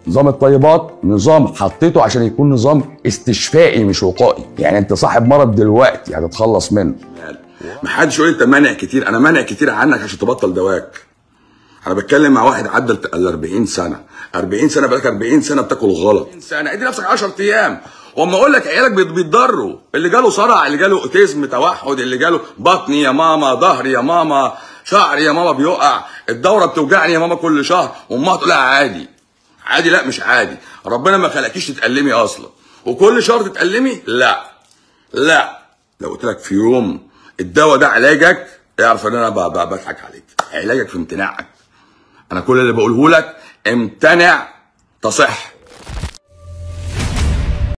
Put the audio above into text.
نظام الطيبات نظام حطيته عشان يكون نظام استشفائي مش وقائي يعني انت صاحب مرض دلوقتي هتتخلص منه ما حدش يقول لي انت مانع كتير انا مانع كتير عنك عشان تبطل دواك انا بتكلم مع واحد عدى ال 40 سنه 40 سنه بقالك 40 سنه بتاكل غلط سنه ادي نفسك 10 ايام واما اقول لك عيالك بيت- بيتضروا اللي جاله صرع اللي جاله اوتيزم توحد اللي جاله بطني يا ماما ظهري يا ماما شعري يا ماما بيقع الدوره بتوجعني يا ماما كل شهر وامها تقول لها عادي عادي لا مش عادي ربنا ما خلقكيش تتألمي اصلا وكل شهر تتألمي لا لا لو قلت لك في يوم الدواء ده علاجك اعرف ان انا ب- ب- بضحك عليك علاجك في امتناعك انا كل اللي بقوله لك امتنع تصح